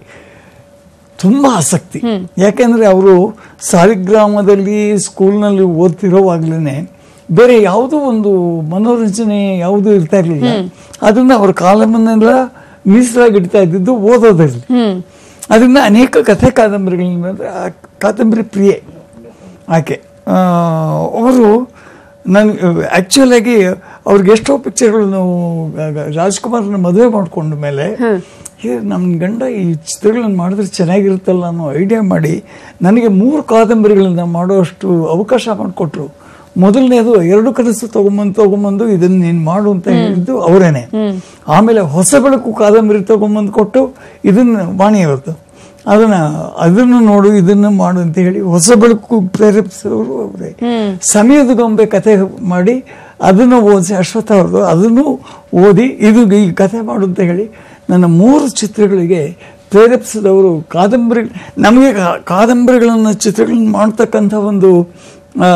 D: ತುಂಬ ಆಸಕ್ತಿ ಯಾಕೆಂದ್ರೆ ಅವರು ಸಾಲಿಗ್ರಾಮದಲ್ಲಿ ಸ್ಕೂಲ್ನಲ್ಲಿ ಓದ್ತಿರೋವಾಗ್ಲೇ ಬೇರೆ ಯಾವುದೋ ಒಂದು ಮನೋರಂಜನೆ ಯಾವುದೂ ಇರ್ತಾ ಇರಲಿಲ್ಲ ಅದನ್ನ ಅವ್ರ ಕಾಲಮನ್ನೆಲ್ಲ ಮೀಸಲಾಗಿ ಇಡ್ತಾ ಇದ್ದಿದ್ದು ಓದೋದ್ರಲ್ಲಿ ಅದರಿಂದ ಅನೇಕ ಕಥೆ ಕಾದಂಬರಿಗಳನ್ನ ಆ ಕಾದಂಬರಿ ಪ್ರಿಯೆ ಆಕೆ ಆ, ಅವರು ನಾನು ಆ್ಯಕ್ಚುಲ್ ಆಗಿ ಅವ್ರಿಗೆ ಎಷ್ಟೋ ಪಿಕ್ಚರ್ಗಳು ನಾವು ರಾಜ್ಕುಮಾರ್ನ ಮದುವೆ ಮಾಡ್ಕೊಂಡ ಮೇಲೆ ಏ ನಮ್ಮ ಗಂಡ ಈ ಚಿತ್ರಗಳನ್ನ ಮಾಡಿದ್ರೆ ಚೆನ್ನಾಗಿರುತ್ತಲ್ಲ ಅನ್ನೋ ಐಡಿಯಾ ಮಾಡಿ ನನಗೆ ಮೂರು ಕಾದಂಬರಿಗಳನ್ನ ಮಾಡೋಷ್ಟು ಅವಕಾಶ ಮಾಡಿಕೊಟ್ರು ಮೊದಲನೇದು ಎರಡು ಕನಸು ತಗೊಂಬಂದು ತಗೊಂಬಂದು ಇದನ್ನ ನೀನು ಮಾಡು ಅಂತ ಹೇಳಿದ್ದು ಅವರೇನೆ ಆಮೇಲೆ ಹೊಸ ಬೆಳಕು ಕಾದಂಬರಿ ತಗೊಂಬಂದು ಕೊಟ್ಟು ಇದನ್ನ ವಾಣಿಯವರದು ಅದನ್ನ ಅದನ್ನು ನೋಡು ಇದನ್ನು ಮಾಡು ಅಂತ ಹೇಳಿ ಹೊಸ ಬೆಳಕು ಪ್ರೇರೇಪಿಸಿದವರು ಅವರೇ ಸಮಯದ ಗೊಂಬೆ ಕತೆ ಮಾಡಿ ಅದನ್ನು ಓದಿಸಿ ಅಶ್ವತ್ಥ ಅವ್ರದ್ದು ಅದನ್ನು ಓದಿ ಇದು ಈ ಕತೆ ಮಾಡು ಅಂತ ಹೇಳಿ ನನ್ನ ಮೂರು ಚಿತ್ರಗಳಿಗೆ ಪ್ರೇರೇಪಿಸಿದವರು ಕಾದಂಬರಿ ನಮಗೆ ಕಾ- ಕಾದಂಬರಿಗಳನ್ನು ಚಿತ್ರಗಳನ್ನು ಮಾಡ್ತಕ್ಕಂಥ ಒಂದು ಆ,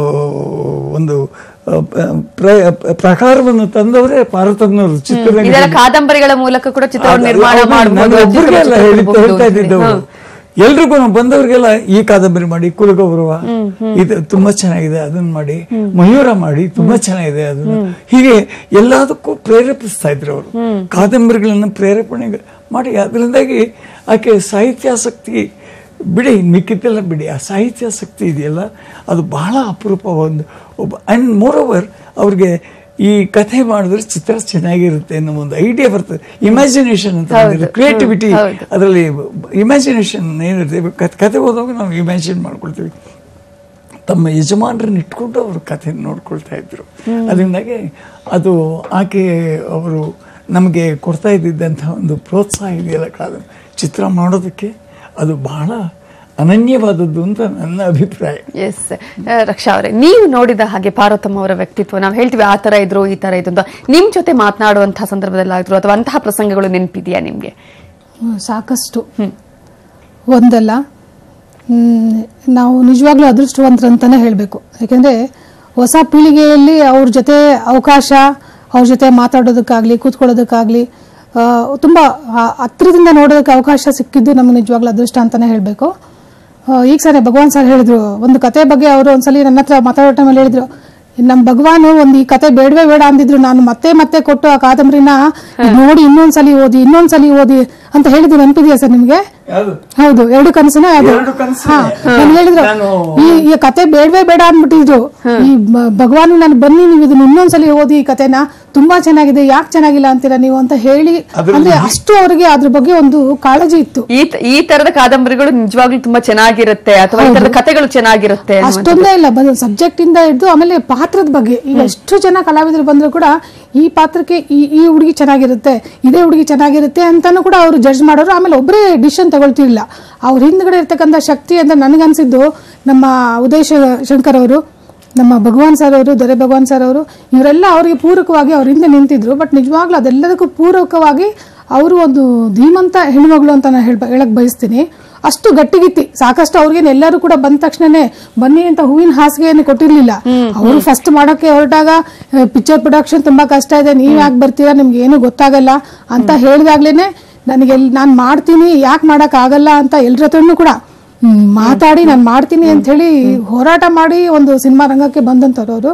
D: ಒಂದು ಆ, ಪ್ರ- ಪ್ರಕಾರವನ್ನು ತಂದವರೇ ಪಾರ್ವತಮ್ಮನವರು ಚಿತ್ರರಂಗ
A: ಇದೆಲ್ಲ ಕಾದಂಬರಿಗಳ ಮೂಲಕ ಕೂಡ ಚಿತ್ರವನ್ನು ನಿರ್ಮಾಣ
D: ಹೌದು, ನಾನು
A: ಮಾಡಬಹುದು
D: ಒಬ್ರಿಗೆಲ್ಲ ಹೇಳಿ ಹೇಳ್ತಾ ಇದ್ದಿದ್ದವರು ಎಲ್ರಿಗೂ ನಾವು ಬಂದವರಿಗೆಲ್ಲ ಈ ಕಾದಂಬರಿ ಮಾಡಿ ಕುಲಗೌರವ ಇದು ತುಂಬಾ ಚೆನ್ನಾಗಿದೆ ಅದನ್ನ ಮಾಡಿ ಮಯೂರ ಮಾಡಿ ತುಂಬಾ ಚೆನ್ನಾಗಿದೆ ಅದನ್ನ ಹೀಗೆ ಎಲ್ಲದಕ್ಕೂ ಪ್ರೇರೇಪಿಸ್ತಾ ಇದ್ರು ಅವರು ಕಾದಂಬರಿಗಳನ್ನ ಪ್ರೇರೇಪಣೆ ಮಾಡಿ ಅದರಿಂದಾಗಿ ಆಕೆ ಸಾಹಿತ್ಯಾಸಕ್ತಿ ಬಿಡಿ ಮಿಕ್ಕಿದ್ದೆಲ್ಲ ಬಿಡಿ ಆ ಸಾಹಿತ್ಯಾಸಕ್ತಿ ಇದೆಯಲ್ಲ ಅದು ಬಹಳ ಅಪರೂಪ ಒಂದು ಒಬ್ಬ ಅಂಡ್ ಮೋರ್ ಓವರ್ ಅವ್ರಿಗೆ ಈ ಕಥೆ ಮಾಡಿದ್ರೆ ಚಿತ್ರ ಚೆನ್ನಾಗಿರುತ್ತೆ ಅನ್ನೋ ಒಂದು ಐಡಿಯಾ ಬರ್ತದೆ ಇಮ್ಯಾಜಿನೇಷನ್ ಅಂತ ಕ್ರಿಯೇಟಿವಿಟಿ ಅದರಲ್ಲಿ ಇಮ್ಯಾಜಿನೇಷನ್ ಏನಿರುತ್ತೆ ಕತ್- ಕತೆ ಓದುವಾಗ ನಾವು ಇಮ್ಯಾಜಿನ್ ಮಾಡ್ಕೊಳ್ತೀವಿ ತಮ್ಮ ಯಜಮಾನರನ್ನ ಇಟ್ಕೊಂಡು ಅವರು ಕಥೆ ನೋಡ್ಕೊಳ್ತಾ ಇದ್ರು ಅದರಿಂದಾಗಿ ಅದು ಆಕೆ ಅವರು ನಮಗೆ ಕೊಡ್ತಾ ಇದ್ದಿದ್ದಂಥ ಒಂದು ಪ್ರೋತ್ಸಾಹ ಇದೆಯಲ್ಲ ಕಾದ ಚಿತ್ರ ಮಾಡೋದಕ್ಕೆ ಅದು ಬಹಳ ಅನನ್ಯವಾದದ್ದು ಅಂತ ನನ್ನ ಅಭಿಪ್ರಾಯ
A: ಎಸ್ ರಕ್ಷಾ ಅವರೇ ನೀವು ನೋಡಿದ ಹಾಗೆ ಪಾರ್ವತಮ್ಮ ಅವರ ವ್ಯಕ್ತಿತ್ವ ನಾವು ಹೇಳ್ತೀವಿ ಆ ತರ ಇದ್ರು ಈ ತರ ಇದ್ರು ಅಂತ ನಿಮ್ ಜೊತೆ ಮಾತನಾಡುವಂತಹ ಸಂದರ್ಭದಲ್ಲಾದ್ರು ಅಥವಾ ಅಂತಹ ಪ್ರಸಂಗಗಳು ನೆನಪಿದೆಯಾ ನಿಮ್ಗೆ
E: ಹ್ಮ್, ಸಾಕಷ್ಟು ಒಂದಲ್ಲ ಹ್ಮ್, ನಾವು ನಿಜವಾಗ್ಲೂ ಅದೃಷ್ಟವಂತರಂತಾನೆ ಹೇಳಬೇಕು ಯಾಕೆಂದ್ರೆ ಹೊಸ ಪೀಳಿಗೆಯಲ್ಲಿ ಅವ್ರ ಜೊತೆ ಅವಕಾಶ ಅವ್ರ ಜೊತೆ ಮಾತಾಡೋದಕ್ಕಾಗ್ಲಿ ಕೂತ್ಕೊಳ್ಳೋದಕ್ಕಾಗ್ಲಿ ಆ, ತುಂಬಾ ಆ- ಹತ್ರದಿಂದ ನೋಡೋದಕ್ಕೆ ಅವಕಾಶ ಸಿಕ್ಕಿದ್ದು ನಮ್ಗೆ ನಿಜವಾಗ್ಲೂ ಅದೃಷ್ಟ ಅಂತಾನೆ ಹೇಳಬೇಕು ಈಗ ಸರಿ ಭಗವಾನ್ ಸರ್ ಹೇಳಿದ್ರು ಒಂದು ಕತೆ ಬಗ್ಗೆ ಅವರು ಒಂದ್ಸಲಿ ನನ್ನ ಹತ್ರ ಮಾತಾಡೋ ಟೈಮಲ್ಲಿ ಹೇಳಿದ್ರು ನಮ್ಮ ಭಗವಾನ್ ಒಂದು ಈ ಕತೆ ಬೇಡವೇ ಬೇಡ ಅಂದಿದ್ರು ನಾನು ಮತ್ತೆ ಮತ್ತೆ ಕೊಟ್ಟು ಆ ಕಾದಂಬರಿನ ಇದ್ ನೋಡಿ ಇನ್ನೊಂದ್ಸಲಿ ಓದಿ ಇನ್ನೊಂದ್ಸಲಿ ಓದಿ ಅಂತ ಹೇಳಿದ್ದು ನೆನಪಿದೆಯಾ ಸರ್ ನಿಮ್ಗೆ ಹೌದು ಎರಡು ಕನಸಿನ ಅದು
D: ಎರಡು ಕನಸಿನೇ.
E: ಹಾ, ನನ್ಗೆ ಹೇಳಿದ್ರು
D: ನಾನು-
E: ಈ ಈ ಕತೆ ಬೇಡವೇ ಬೇಡ ಅಂದ್ಬಿಟ್ಟಿದ್ರು ಈ ಬ- ಭಗವಾನ್ ನಾನು ಬನ್ನಿ ನೀವು ಇದನ್ನ ಇನ್ನೊಂದ್ಸಲಿ ಓದಿ ಈ ಕತೆನ ತುಂಬಾ ಚೆನ್ನಾಗಿದೆ ಯಾಕೆ ಚೆನ್ನಾಗಿಲ್ಲ ಅಂತೀರಾ ನೀವು ಅಂತ ಹೇಳಿ ಅಂದ್ರೆ ಅಷ್ಟು ಅವರಿಗೆ ಅದ್ರ ಬಗ್ಗೆ ಒಂದು ಕಾಳಜಿ ಇತ್ತು
A: ಈ ತ- ಈ ತರದ ಕಾದಂಬರಿಗಳು ನಿಜವಾಗ್ಲೂ ತುಂಬಾ ಚೆನ್ನಾಗಿರುತ್ತೆ ಅಥವಾ ಈ ತರದ ಕಥೆಗಳು ಚೆನ್ನಾಗಿರುತ್ತೆ ಅನ್ನುವಂಥದ್ದು.
E: ಅಷ್ಟೊಂದೇ ಇಲ್ಲ ಬಂದ ಸಬ್ಜೆಕ್ಟ್ ಇಂದ ಹಿಡಿದು ಆಮೇಲೆ ಪಾತ್ರದ ಬಗ್ಗೆ ಈಗ ಎಷ್ಟು ಜನ ಕಲಾವಿದರು ಬಂದ್ರು ಕೂಡ ಈ ಪಾತ್ರಕ್ಕೆ ಈ ಈ ಹುಡುಗಿ ಚೆನ್ನಾಗಿರುತ್ತೆ ಇದೇ ಹುಡುಗಿ ಚೆನ್ನಾಗಿರುತ್ತೆ ಅಂತಾನು ಕೂಡ ಅವರು ಜಡ್ಜ್ ಮಾಡೋರು ಆಮೇಲೆ ಒಬ್ಬರೇ ಡಿಸಿಷನ್ ತಗೊಳ್ತಿರ್ಲಿಲ್ಲ ಅವ್ರ ಹಿಂದ್ಗಡೆ ಇರ್ತಕ್ಕಂಥ ಶಕ್ತಿ ಅಂತ ನನಗನ್ಸಿದ್ದು ನಮ್ಮ ಉದಯ್ ಶ- ಶಂಕರ್ ಅವರು ನಮ್ಮ ಭಗವಾನ್ ಸರ್ ಅವರು ದೊರೆ ಭಗವಾನ್ ಸರ್ ಅವರು ಇವರೆಲ್ಲ ಅವರಿಗೆ ಪೂರಕವಾಗಿ ಅವ್ರ ಹಿಂದೆ ನಿಂತಿದ್ರು ಬಟ್ ನಿಜವಾಗ್ಲೂ ಅದೆಲ್ಲದಕ್ಕೂ ಪೂರಕವಾಗಿ ಅವರು ಒಂದು ಧೀಮಂತ ಹೆಣ್ಮಗಳು ಅಂತ ನಾನು ಹೇಳ್ ಹೇಳಕ್ ಬಯಸ್ತೀನಿ ಅಷ್ಟು ಗಟ್ಟಿಗಿತ್ತಿ ಸಾಕಷ್ಟು ಅವ್ರಿಗೇನು ಎಲ್ಲರೂ ಕೂಡ ಬಂದ ತಕ್ಷಣನೇ ಬನ್ನಿ ಅಂತ ಹೂವಿನ ಹಾಸಿಗೆಯನ್ನು ಕೊಟ್ಟಿರ್ಲಿಲ್ಲ ಅವರು ಫಸ್ಟ್ ಮಾಡೋಕೆ ಹೊರಟಾಗ ಪಿಕ್ಚರ್ ಪ್ರೊಡಕ್ಷನ್ ತುಂಬಾ ಕಷ್ಟ ಇದೆ ನೀವ್ ಯಾಕೆ ಬರ್ತೀರಾ ನಿಮ್ಗೆ ಏನು ಗೊತ್ತಾಗಲ್ಲ ಅಂತ ಹೇಳಿದಾಗ್ಲೇನೆ ನನಗೆ ನಾನು ಮಾಡ್ತೀನಿ ಯಾಕೆ ಮಾಡಕ್ ಆಗಲ್ಲ ಅಂತ ಎಲ್ರ ಹತ್ರನೂ ಕೂಡ ಹ್ಮ್, ಮಾತಾಡಿ ನಾನು ಮಾಡ್ತೀನಿ ಅಂತ ಹೇಳಿ ಹೋರಾಟ ಮಾಡಿ ಒಂದು ಸಿನಿಮಾ ರಂಗಕ್ಕೆ ಬಂದಂತವ್ರು ಅವರು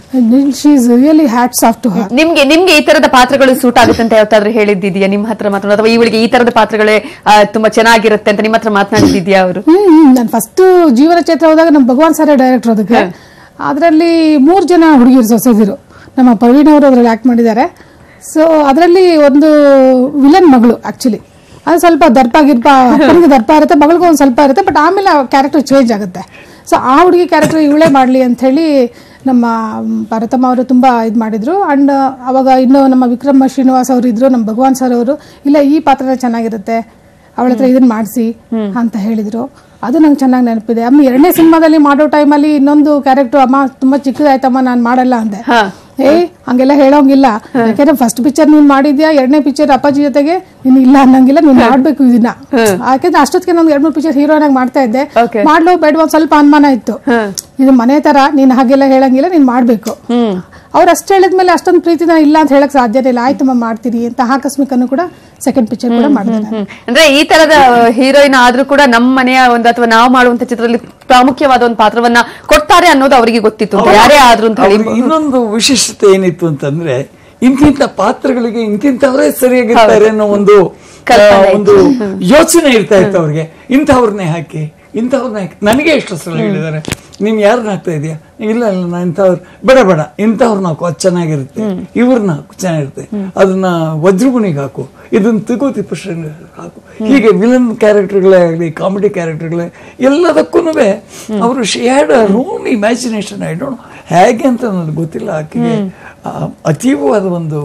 E: she is really hats off to her
A: ನಿಮ್ಗೆ ನಿಮ್ಗೆ ಈ ತರದ ಪಾತ್ರಗಳು ಸೂಟ್ ಆಗುತ್ತೆ ಅಂತ ಯಾವತ್ತಾದ್ರೂ ಹೇಳಿದ್ದಿದ್ಯಾ ನಿಮ್ಮ ಹತ್ರ ಮಾತಾಡೋದು ಅಥವಾ ಇವಳಿಗೆ ಈ ತರದ ಪಾತ್ರಗಳೇ ಆ, ತುಂಬಾ ಚೆನ್ನಾಗಿರುತ್ತೆ ಅಂತ ನಿಮ್ಮ ಹತ್ರ ಮಾತನಾಡಿದ್ಯಾ ಅವರು
E: ಹ್ಮ್ ನಾನು ಫಸ್ಟ್ ಜೀವನ ಚೈತ್ರ ಹೋದಾಗ ನಮ್ಮ ಭಗವಾನ್ ಸರೇ ಡೈರೆಕ್ಟರ್ ಅದಕ್ಕೆ ಅದರಲ್ಲಿ ಮೂರು ಜನ ಹುಡುಗಿರು ಸೊಸೆದಿರು ನಮ್ಮ ಪ್ರವೀಣ್ ಅವರು ಅದ್ರಲ್ಲಿ ಆಕ್ಟ್ ಮಾಡಿದ್ದಾರೆ ಸೊ ಅದರಲ್ಲಿ ಒಂದು ವಿಲನ್ ಮಗಳು ಆಕ್ಚುಲಿ ಅದು ಸ್ವಲ್ಪ ದರ್ಪ ಗಿರ್ಪ ಅಪ್ಪನಿಗೆ ದರ್ಪ ಇರುತ್ತೆ ಮಗಳಿಗೂ ಒಂದು ಸ್ವಲ್ಪ ಇರುತ್ತೆ ಬಟ್ ಆಮೇಲೆ ಕ್ಯಾರೆಕ್ಟರ್ ಚೇಂಜ್ ಆಗುತ್ತೆ ಸೊ ಆ ಹುಡುಗಿ ಕ್ಯಾರೆಕ್ಟರ್ ಇವಳೇ ಮಾಡಲಿ ಅಂತ ಹೇಳಿ ನಮ್ಮ ಭಾರತಮ್ಮ ಅವರು ತುಂಬಾ ಇದು ಮಾಡಿದ್ರು ಅಂಡ್ ಅವಾಗ ಇನ್ನು ನಮ್ಮ ವಿಕ್ರಮ ಶ್ರೀನಿವಾಸ್ ಅವರು ಇದ್ರು ನಮ್ಮ ಭಗವಾನ್ ಸರ್ ಅವರು ಇಲ್ಲ ಈ ಪಾತ್ರ ಚೆನ್ನಾಗಿರುತ್ತೆ ಅವಳ ಹತ್ರ ಇದನ್ನ ಮಾಡಿಸಿ ಅಂತ ಹೇಳಿದ್ರು ಅದು ನಂಗೆ ಚೆನ್ನಾಗಿ ನೆನಪಿದೆ ಆಮೇಲೆ ಎರಡನೇ ಸಿನಿಮಾದಲ್ಲಿ ಮಾಡೋ ಟೈಮಲ್ಲಿ ಇನ್ನೊಂದು ಕ್ಯಾರೆಕ್ಟರ್ ಅಮ್ಮ ತುಂಬಾ ಚಿಕ್ಕದಾಯ್ತಮ್ಮ ನಾನು ಮಾಡಲ್ಲ ಅಂದೆ ಏ ಹಂಗೆಲ್ಲ ಹೇಳೋಂಗಿಲ್ಲ ಯಾಕಂದ್ರೆ ಫಸ್ಟ್ ಪಿಕ್ಚರ್ ನೀನ್ ಮಾಡಿದ್ಯಾ ಎರಡನೇ ಪಿಕ್ಚರ್ ಅಪ್ಪಾಜಿ ಜೊತೆಗೆ ನೀನ್ ಇಲ್ಲ ಅನ್ನಂಗಿಲ್ಲ ನೀನ್ ಮಾಡ್ಬೇಕು ಇದನ್ನ ಯಾಕಂದ್ರೆ ಅಷ್ಟೊತ್ತಿಗೆ ನಾನು ಎರಡ್ ಮೂರು ಪಿಕ್ಚರ್ ಹೀರೋನ್ ಆಗಿ ಮಾಡ್ತಾ ಇದ್ದೆ
A: Okay.
E: ಮಾಡ್ಲೋ ಬೇಡ ಒಂದ್ ಸ್ವಲ್ಪ ಅನುಮಾನ ಇತ್ತು ಇದು ಮನೆ ತರ ನೀನ್ ಹಾಗೆಲ್ಲ ಹೇಳಂಗಿಲ್ಲ ನೀನ್ ಮಾಡ್ಬೇಕು ಅವ್ರು ಅಷ್ಟು ಹೇಳಿದ್ಮೇಲೆ ಅಷ್ಟೊಂದು ಪ್ರೀತಿ ನಾನು ಇಲ್ಲ ಅಂತ ಹೇಳಕ್ ಸಾಧ್ಯನೇ ಇಲ್ಲ ಆಯ್ತಮ್ಮ ಮಾಡ್ತೀನಿ ಅಂತ ಆಕಸ್ಮಿಕನ್ನು ಕೂಡ ಸೆಕೆಂಡ್ ಪಿಕ್ಚರ್ ಕೂಡ ಮಾಡಿದೆ ನಾನು.
A: ಹ್ಮ್. ಅಂದ್ರೆ ಈ ತರದ ಹೀರೋಯಿನ್ ಆದ್ರೂ ಕೂಡ ನಮ್ಮ ಮನೆಯ ಒಂದು ಅಥವಾ ನಾವು ಮಾಡುವಂತ ಚಿತ್ರದಲ್ಲಿ ಪ್ರಾಮುಖ್ಯವಾದ ಒಂದು ಪಾತ್ರವನ್ನ ಕೊಡ್ತಾರೆ ಅನ್ನೋದು ಅವರಿಗೆ ಗೊತ್ತಿತ್ತು ಅಂತ ಯಾರೇ ಆದ್ರೂ ಅಂತ ಹೇಳಿ
D: ಅವ್ರಿಗೆ ಇನ್ನೊಂದು ವಿಶಿಷ್ಟತೆ ಏನಿತ್ತು ಅಂತಂದ್ರೆ ಇಂತಿಂತ ಪಾತ್ರಗಳಿಗೆ ಇಂತಿಂತವರೇ ಸರಿಯಾಗಿರ್ತಾರೆ ಅನ್ನೋ ಒಂದು ಆ,
A: ಕಲ್ಪನೆ
D: ಒಂದು ಯೋಚನೆ ಇರ್ತಾ ಇತ್ತು ಅವ್ರಿಗೆ ಇಂಥವ್ರನ್ನೇ ಹಾಕಿ ಇಂಥವ್ರನ್ನ ಹಾಕಿ ನನಗೆ ಎಷ್ಟು ಸಲ ಹೇಳಿದ್ದಾರೆ ನೀನ್ ಯಾರನ್ನ ಹಾಕ್ತಾ ಇದೀಯಾ ಇಲ್ಲ ಇಲ್ಲ ನಾ ಇಂಥವ್ರು ಬೇಡ ಬೇಡ ಇಂಥವ್ರನ್ನ ಹಾಕು ಅದು ಚೆನ್ನಾಗಿರುತ್ತೆ ಇವ್ರನ್ನ ಹಾಕು ಚೆನ್ನಾಗಿರುತ್ತೆ ಅದನ್ನ ವಜ್ರಗುಣಿಗೆ ಹಾಕು ಇದನ್ನ ತಿಗೋತಿ ಪುಷ್ಪ ಹಾಕು ಹೀಗೆ ವಿಲನ್ ಕ್ಯಾರೆಕ್ಟರ್ಗಳೇ ಆಗಲಿ ಕಾಮಿಡಿ ಕ್ಯಾರೆಕ್ಟರ್ಗಳೇ ಎಲ್ಲದಕ್ಕೂ ಅವರು she had a room imagination I don't ಹೇಗೆ ಅಂತ ನನಗೆ ಗೊತ್ತಿಲ್ಲ ಆಕೆಗೆ ಆ, ಅತೀವವಾದ ಒಂದು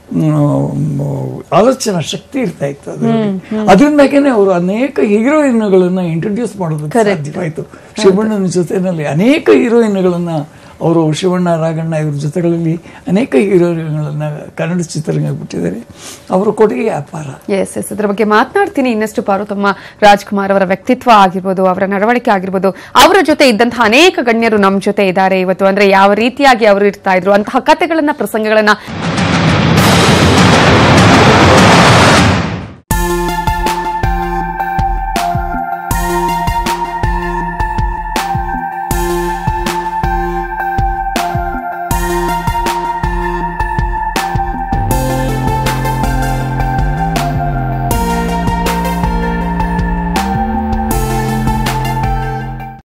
D: ಮ್, ಆಲೋಚನಾ ಶಕ್ತಿ ಇರ್ತಾ ಇತ್ತು ಅದರಲ್ಲಿ ಅದರಿಂದಾಗೇನೆ ಅವರು ಅನೇಕ ಹೀರೋಯಿನ್ಗಳನ್ನ ಇಂಟ್ರೊಡ್ಯೂಸ್ ಮಾಡೋದಕ್ಕೆ ಸಾಧ್ಯವಾಯಿತು ಶಿವಣ್ಣನ ಜೊತೆನಲ್ಲಿ ಅನೇಕ ಹೀರೋಯಿನ್ಗಳನ್ನ ಅವರು ಶಿವಣ್ಣ ರಾಘಣ್ಣ ಇವ್ರ ಜೊತೆಗಳಲ್ಲಿ ಅನೇಕ ಹೀರೋಯಿನ್ಗಳನ್ನ ಕನ್ನಡ ಚಿತ್ರರಂಗ ಬಿಟ್ಟಿದ್ದಾರೆ ಅವರ ಕೊಡುಗೆ ಅಪಾರ
A: ಎಸ್ ಎಸ್ ಅದ್ರ ಬಗ್ಗೆ ಮಾತನಾಡ್ತೀನಿ ಇನ್ನಷ್ಟು ಪಾರ್ವತಮ್ಮ ರಾಜ್ಕುಮಾರ್ ಅವರ ವ್ಯಕ್ತಿತ್ವ ಆಗಿರ್ಬೋದು ಅವರ ನಡವಳಿಕೆ ಆಗಿರ್ಬೋದು ಅವರ ಜೊತೆ ಇದ್ದಂತಹ ಅನೇಕ ಗಣ್ಯರು ನಮ್ಮ ಜೊತೆ ಇದ್ದಾರೆ ಇವತ್ತು ಅಂದ್ರೆ ಯಾವ ರೀತಿಯಾಗಿ ಅವರು ಇರ್ತಾ ಇದ್ರು ಅಂತಹ ಕಥೆಗಳನ್ನ ಪ್ರಸಂಗಗಳನ್ನ